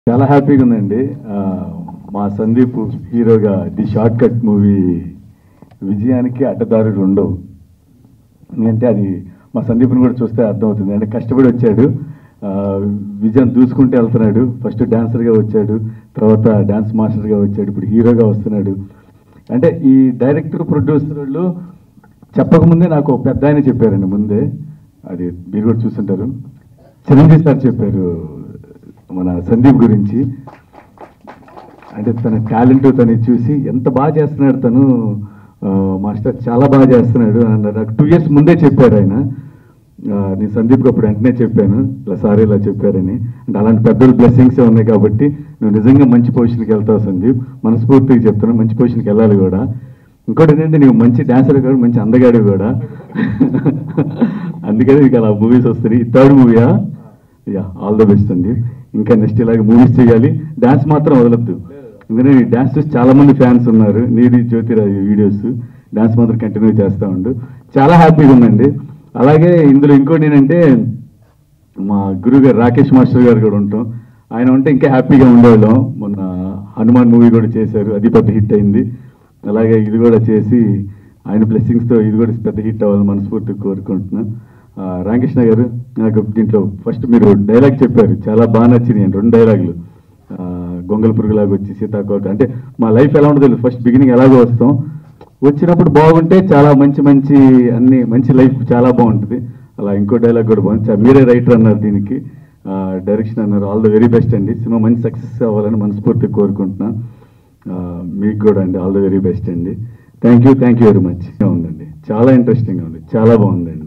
చాలా హ్యాపీగా ఉందండి ఆ, మా సందీప్ హీరోగా ది షార్ట్ కట్ మూవీ విజయానికి అడ్డదారులు ఉండవు ఎందుకంటే అది మా సందీప్ని కూడా చూస్తే అర్థమవుతుంది అంటే కష్టపడి వచ్చాడు ఆ, విజయం దూసుకుంటూ వెళ్తున్నాడు ఫస్ట్ డాన్సర్గా వచ్చాడు తర్వాత డాన్స్ మాస్టర్గా వచ్చాడు ఇప్పుడు హీరోగా వస్తున్నాడు అంటే ఈ డైరెక్టర్ ప్రొడ్యూసర్ వాళ్ళు చెప్పకముందే నాకు ఒక పెద్ద ఆయన చెప్పారండి ముందే అది మీరు కూడా చూస్తుంటారు చిరంజీవి సార్ చెప్పారు మన సందీప్ గురించి అంటే తన టాలెంట్ తను చూసి ఎంత బాగా చేస్తున్నాడు తను ఆ, మాస్టర్ చాలా బాగా చేస్తున్నాడు అండ్ నాకు టూ ఇయర్స్ ముందే చెప్పారు ఆయన ఆ, నేను సందీప్కి అప్పుడు వెంటనే చెప్పాను ఇలా సార్ ఇలా చెప్పారని అంటే అలాంటి పెద్దల బ్లెస్సింగ్స్ ఉన్నాయి కాబట్టి నువ్వు నిజంగా మంచి పొజిషన్కి వెళ్తావు సందీప్ మనస్ఫూర్తిగా చెప్తాను మంచి పొజిషన్కి వెళ్ళాలి కూడా ఇంకోటి ఏంటంటే నువ్వు మంచి డాన్సర్ కూడా మంచి అందగాడు కూడా అందుకని నీకు అలా మూవీస్ వస్తాయి థర్డ్ మూవీయా యా ఆల్ ద బెస్ట్ అండి ఇంకా నెక్స్ట్ ఇలాగ మూవీస్ చేయాలి డాన్స్ మాత్రం వదలొద్దు ఎందుకంటే నీ డాన్స్ చూసి చాలా మంది ఫ్యాన్స్ ఉన్నారు నీది జ్యోతిరాజు వీడియోస్ డాన్స్ మాత్రం కంటిన్యూ చేస్తూ ఉండు చాలా హ్యాపీగా ఉందండి అలాగే ఇందులో ఇంకోటి ఏంటంటే మా గురువు గారు రాకేష్ మాస్టర్ గారు కూడా ఉంటాం ఆయన ఉంటే ఇంకా హ్యాపీగా ఉండేవాళ్ళం మొన్న హనుమాన్ మూవీ కూడా చేశారు అది పెద్ద హిట్ అయింది అలాగే ఇది కూడా చేసి ఆయన బ్లెస్సింగ్స్తో ఇది కూడా పెద్ద హిట్ అవ్వాలని మనస్ఫూర్తిగా కోరుకుంటున్నాను ఆ, రామకృష్ణ గారు నాకు దీంట్లో ఫస్ట్ మీరు డైలాగ్ చెప్పారు చాలా బాగా నచ్చినాయి రెండు డైలాగులు ఆ, గొంగల పురుగులాగా వచ్చి సీతాకోక అంటే మా లైఫ్ ఎలా ఉంటుందో తెలియదు ఫస్ట్ బిగినింగ్ ఎలాగో వస్తాం వచ్చినప్పుడు బాగుంటే చాలా మంచి మంచి అన్ని మంచి లైఫ్ చాలా బాగుంటుంది అలా ఇంకో డైలాగ్ కూడా బాగుంది చా- మీరే రైటర్ అన్నారు దీనికి డైరెక్షన్ అన్నారు ఆల్ ద వెరీ బెస్ట్ అండి సినిమా మంచి సక్సెస్ అవ్వాలని మనస్ఫూర్తిగా కోరుకుంటున్నా ఆ, మీకు కూడా అండి ఆల్ ద వెరీ బెస్ట్ అండి thank you thank you very much ఉందండి చాలా ఇంట్రెస్టింగ్గా ఉంది చాలా బాగుందండి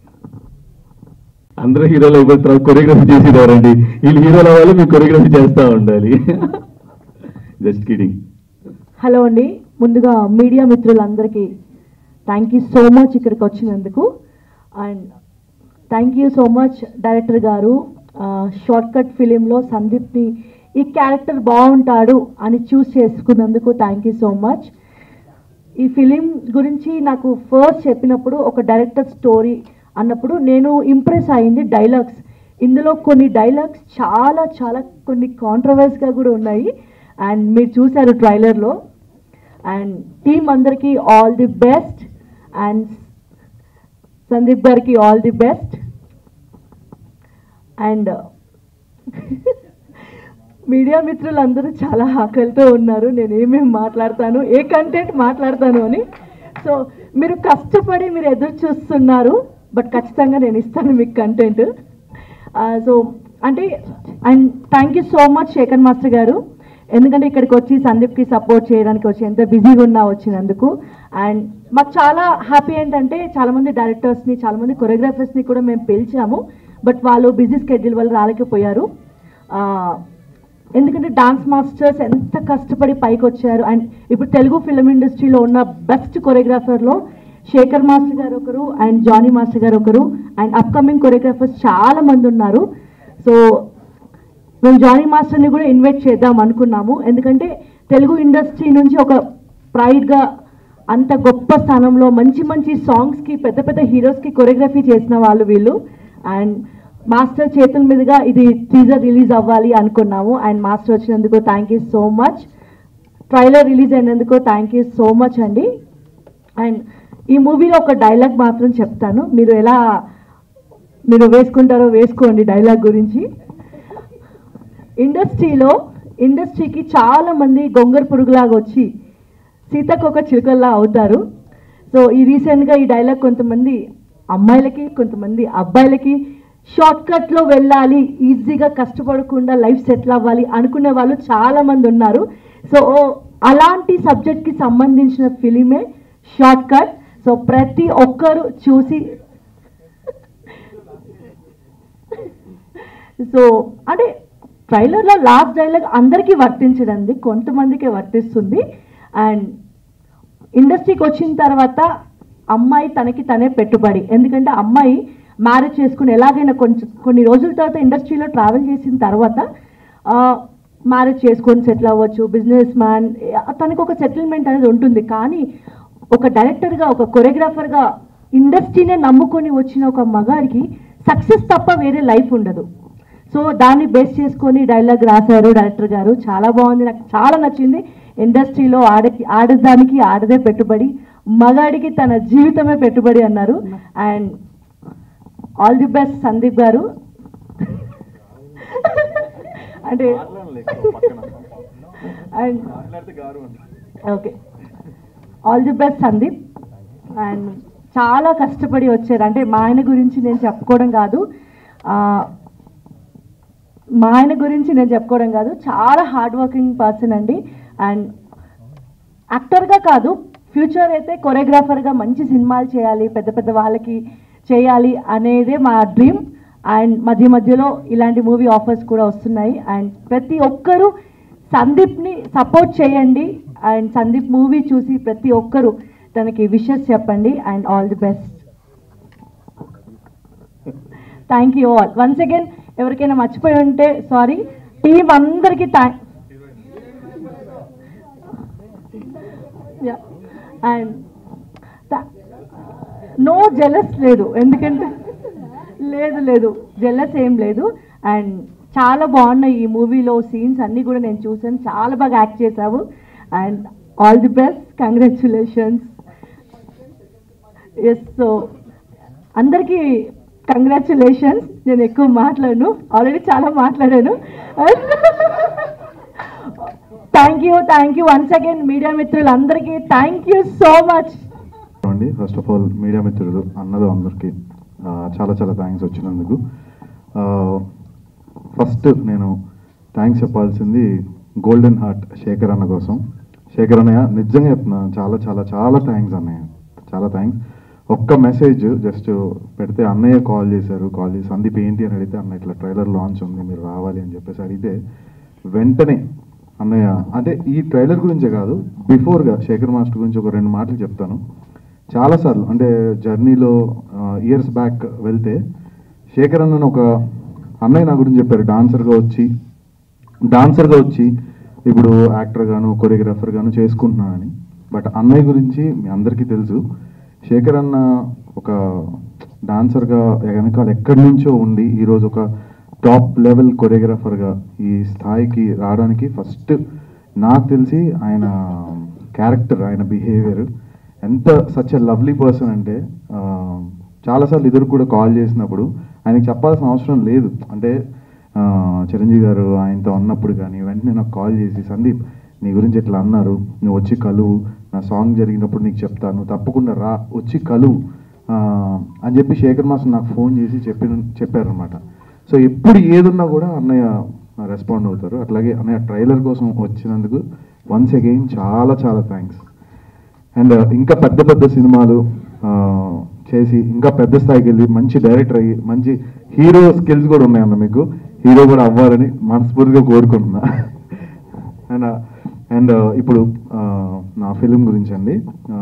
అందరూ హీరోలు అయిపోతారు కొరియోగ్రఫీ చేసేవారండి వీళ్ళు హీరోలు అవ్వాలి మీరు కొరియోగ్రఫీ చేస్తూ ఉండాలి జస్ట్ కిడింగ్ హలో అండి ముందుగా మీడియా మిత్రులందరికీ థ్యాంక్ యూ సో మచ్ ఇక్కడికి వచ్చినందుకు and thank you so much director గారు షార్ట్ కట్ ఫిలింలో సందీప్ని ఈ క్యారెక్టర్ బాగుంటాడు అని చూస్ చేసుకున్నందుకు థ్యాంక్ యూ సో మచ్ ఈ ఫిలిం గురించి నాకు ఫస్ట్ చెప్పినప్పుడు ఒక డైరెక్టర్ స్టోరీ అన్నప్పుడు నేను ఇంప్రెస్ అయింది డైలాగ్స్ ఇందులో కొన్ని డైలాగ్స్ చాలా చాలా కొన్ని కాంట్రవర్స్గా కూడా ఉన్నాయి అండ్ మీరు చూశారు ట్రైలర్లో అండ్ టీమ్ అందరికీ all the best and Sandeep గారికి all the best and media మిత్రులందరూ చాలా ఆకలితో ఉన్నారు నేను ఏమేమి మాట్లాడతాను ఏ కంటెంట్ మాట్లాడతాను అని సో మీరు కష్టపడి మీరు ఎదురు చూస్తున్నారు బట్ ఖచ్చితంగా నేను ఇస్తాను మీకు కంటెంట్ సో అంటే and thank you so much Shekhar master గారు ఎందుకంటే ఇక్కడికి వచ్చి సందీప్కి సపోర్ట్ చేయడానికి వచ్చి ఎంత బిజీగా ఉన్నా వచ్చినందుకు అండ్ మాకు చాలా హ్యాపీ ఏంటంటే చాలామంది డైరెక్టర్స్ని చాలామంది కొరియోగ్రాఫర్స్ని కూడా మేము పిలిచాము బట్ వాళ్ళు బిజీ స్కెడ్యూల్ వల్ల రాలేకపోయారు ఆ, ఎందుకంటే డాన్స్ మాస్టర్స్ ఎంత కష్టపడి పైకి వచ్చారు అండ్ ఇప్పుడు తెలుగు ఫిలిం ఇండస్ట్రీలో ఉన్న బెస్ట్ కొరియోగ్రాఫర్లో శేఖర్ మాస్టర్ గారు ఒకరు అండ్ జానీ మాస్టర్ గారు ఒకరు అండ్ అప్కమింగ్ కొరియోగ్రాఫర్స్ చాలా మంది ఉన్నారు సో మేము జానీ మాస్టర్ని కూడా ఇన్వైట్ చేద్దాం అనుకున్నాము ఎందుకంటే తెలుగు ఇండస్ట్రీ నుంచి ఒక ప్రైడ్గా అంత గొప్ప స్థానంలో మంచి మంచి సాంగ్స్కి పెద్ద పెద్ద హీరోస్కి కొరియోగ్రఫీ చేసిన వాళ్ళు వీళ్ళు అండ్ మాస్టర్ చేతుల మీదుగా ఇది టీజర్ రిలీజ్ అవ్వాలి అనుకున్నాము అండ్ మాస్టర్ వచ్చినందుకు thank you so much trailer release అయినందుకు థ్యాంక్ యూ సో మచ్ అండి అండ్ ఈ మూవీలో ఒక డైలాగ్ మాత్రం చెప్తాను మీరు ఎలా మీరు వేసుకుంటారో వేసుకోండి డైలాగ్ గురించి ఇండస్ట్రీలో ఇండస్ట్రీకి చాలా మంది గొంగర పురుగులాగా వచ్చి సీతకొక చిలుకల్లా అవుతారు సో ఈ రీసెంట్గా ఈ డైలాగ్ కొంతమంది అమ్మాయిలకి కొంతమంది అబ్బాయిలకి షార్ట్ కట్లో వెళ్ళాలి ఈజీగా కష్టపడకుండా లైఫ్ సెటిల్ అవ్వాలి అనుకునే వాళ్ళు చాలా మంది ఉన్నారు సో అలాంటి సబ్జెక్ట్కి సంబంధించిన ఫిలిమే షార్ట్ కట్ సో ప్రతి ఒక్కరు చూసి సో అంటే ట్రైలర్లో లాస్ట్ డైలాగ్ అందరికీ వర్తించదండి కొంతమందికే వర్తిస్తుంది అండ్ ఇండస్ట్రీకి వచ్చిన తర్వాత అమ్మాయి తనకి తనే పెట్టుబడి ఎందుకంటే అమ్మాయి మ్యారేజ్ చేసుకుని ఎలాగైనా కొంచెం కొన్ని రోజుల తర్వాత ఇండస్ట్రీలో ట్రావెల్ చేసిన తర్వాత మ్యారేజ్ చేసుకొని సెటిల్ అవ్వచ్చు బిజినెస్ మ్యాన్ తనకు ఒక సెటిల్మెంట్ అనేది ఉంటుంది కానీ ఒక డైరెక్టర్గా ఒక కొరియోగ్రాఫర్గా ఇండస్ట్రీనే నమ్ముకొని వచ్చిన ఒక మగాడికి సక్సెస్ తప్ప వేరే లైఫ్ ఉండదు సో దాన్ని బేస్ చేసుకొని డైలాగ్ రాశారు డైరెక్టర్ గారు చాలా బాగుంది నాకు చాలా నచ్చింది ఇండస్ట్రీలో ఆడకి ఆడదానికి ఆడదే పెట్టుబడి మగాడికి తన జీవితమే పెట్టుబడి అన్నారు and all the best Sandeep గారు అంటే and okay all the best Sandeep and చాలా కష్టపడి వచ్చారు అంటే మా ఆయన గురించి నేను చెప్పుకోవడం కాదు ఆ, మా ఆయన గురించి నేను చెప్పుకోవడం కాదు చాలా హార్డ్ వర్కింగ్ పర్సన్ అండి అండ్ యాక్టర్గా కాదు ఫ్యూచర్ అయితే కొరియోగ్రాఫర్గా మంచి సినిమాలు చేయాలి పెద్ద పెద్ద వాళ్ళకి చేయాలి అనేదే మా డ్రీమ్ అండ్ మధ్య మధ్యలో ఇలాంటి మూవీ ఆఫర్స్ కూడా వస్తున్నాయి అండ్ ప్రతి ఒక్కరూ సందీప్ని సపోర్ట్ చేయండి అండ్ సందీప్ మూవీ చూసి ప్రతి ఒక్కరూ తనకి విషెస్ చెప్పండి and all the best thank you all once again ఎవరికైనా మర్చిపోయి ఉంటే సారీ టీం అందరికీ థ్యాంక్ అండ్ నో జెలస్ లేదు ఎందుకంటే లేదు లేదు జెలస్ ఏం లేదు అండ్ చాలా బాగున్నాయి ఈ మూవీలో సీన్స్ అన్నీ కూడా నేను చూసాను చాలా బాగా యాక్ట్ చేసావు and all the best congratulations yes so అందరికీ కంగ్రాచులేషన్స్ నేను ఎక్కువ మాట్లాడను ఆల్రెడీ చాలా మాట్లాడాను thank you thank you once again media మిత్రులందరికీ థ్యాంక్ యూ సో మచ్ అండి ఫస్ట్ ఆఫ్ ఆల్ మీడియా మిత్రులు అన్నలు అందరికీ ఆ, చాలా చాలా థ్యాంక్స్ వచ్చినందుకు ఫస్ట్ నేను థ్యాంక్స్ చెప్పాల్సింది గోల్డెన్ హార్ట్ శేఖర్ అన్న కోసం శేఖర్ అన్నయ్య నిజంగా చెప్తున్నా చాలా చాలా చాలా థ్యాంక్స్ అన్నయ్య చాలా థ్యాంక్స్ ఒక్క మెసేజ్ జస్ట్ పెడితే అన్నయ్య కాల్ చేశారు కాల్ చేసి సందీప్ ఏంటి అని అడిగితే అన్న ఇట్లా ట్రైలర్ లాంచ్ ఉంది మీరు రావాలి అని చెప్పేసి అడిగితే వెంటనే అన్నయ్య అంటే ఈ ట్రైలర్ గురించే కాదు బిఫోర్గా శేఖర్ మాస్టర్ గురించి ఒక రెండు మాటలు చెప్తాను చాలాసార్లు అంటే జర్నీలో ఇయర్స్ బ్యాక్ వెళ్తే శేఖర్ అన్నను ఒక అన్నయ్య నా గురించి చెప్పారు డాన్సర్గా వచ్చి డాన్సర్గా వచ్చి ఇప్పుడు యాక్టర్ గాను కొరియోగ్రాఫర్ గాను చేసుకుంటున్నానని బట్ అన్నయ్య గురించి మీ అందరికీ తెలుసు శేఖర్ అన్న ఒక డాన్సర్గా వెనకాల ఎక్కడి నుంచో ఉండి ఈరోజు ఒక టాప్ లెవెల్ కొరియోగ్రాఫర్గా ఈ స్థాయికి రావడానికి ఫస్ట్ నాకు తెలిసి ఆయన క్యారెక్టర్ ఆయన బిహేవియర్ ఎంత సచ్ ఎ లవ్లీ పర్సన్ అంటే ఆ, చాలాసార్లు ఇద్దరు కూడా కాల్ చేసినప్పుడు ఆయనకి చెప్పాల్సిన అవసరం లేదు అంటే ఆ, చిరంజీవి గారు ఆయనతో ఉన్నప్పుడు కానీ వెంటనే నాకు కాల్ చేసి సందీప్ నీ గురించి ఇట్లా అన్నారు నువ్వు వచ్చి కలువు నా సాంగ్ జరిగినప్పుడు నీకు చెప్తాను తప్పకుండా రా వచ్చి కలువు ఆ, అని చెప్పి శేఖర్ మాస్టర్ నాకు ఫోన్ చేసి చెప్పి చెప్పారనమాట సో ఎప్పుడు ఏదున్నా కూడా అన్నయ్య రెస్పాండ్ అవుతారు అట్లాగే అన్నయ్య ట్రైలర్ కోసం వచ్చినందుకు వన్స్ అగైన్ చాలా చాలా థ్యాంక్స్ అండ్ ఇంకా పెద్ద పెద్ద సినిమాలు ఆ, చేసి ఇంకా పెద్ద స్థాయికి వెళ్ళి మంచి డైరెక్టర్ అయ్యి మంచి హీరో స్కిల్స్ కూడా ఉన్నాయన్న మీకు హీరో కూడా అవ్వాలని మనస్ఫూర్తిగా కోరుకుంటున్నా అండ్ అండ్ ఇప్పుడు ఆ, నా ఫిలిం గురించి అండి ఆ,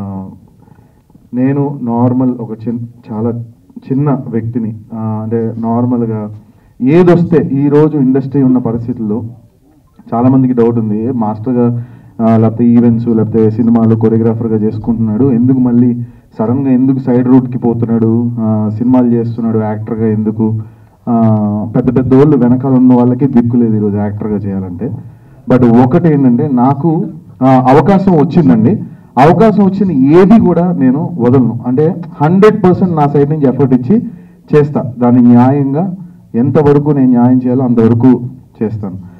నేను నార్మల్ ఒక చిన్న చాలా చిన్న వ్యక్తిని ఆ, అంటే నార్మల్గా ఏదొస్తే ఈరోజు ఇండస్ట్రీ ఉన్న పరిస్థితుల్లో చాలా మందికి డౌట్ ఉంది ఏ మాస్టర్గా ఆ, లేకపోతే ఈవెంట్స్ లేకపోతే సినిమాలు కొరియోగ్రాఫర్గా చేసుకుంటున్నాడు ఎందుకు మళ్ళీ సడన్గా ఎందుకు సైడ్ రూట్కి పోతున్నాడు ఆ, సినిమాలు చేస్తున్నాడు యాక్టర్గా ఎందుకు ఆ, పెద్ద పెద్ద వాళ్ళు వెనకాల ఉన్న వాళ్ళకి దిక్కు లేదు ఈరోజు యాక్టర్గా చేయాలంటే బట్ ఒకటి ఏంటంటే నాకు ఆ, అవకాశం వచ్చిందండి అవకాశం వచ్చిన ఏది కూడా నేను వదలను అంటే హండ్రెడ్ పర్సెంట్ నా సైడ్ నుంచి ఎఫర్ట్ ఇచ్చి చేస్తా దాన్ని న్యాయంగా ఎంతవరకు నేను న్యాయం చేయాలో అంతవరకు చేస్తాను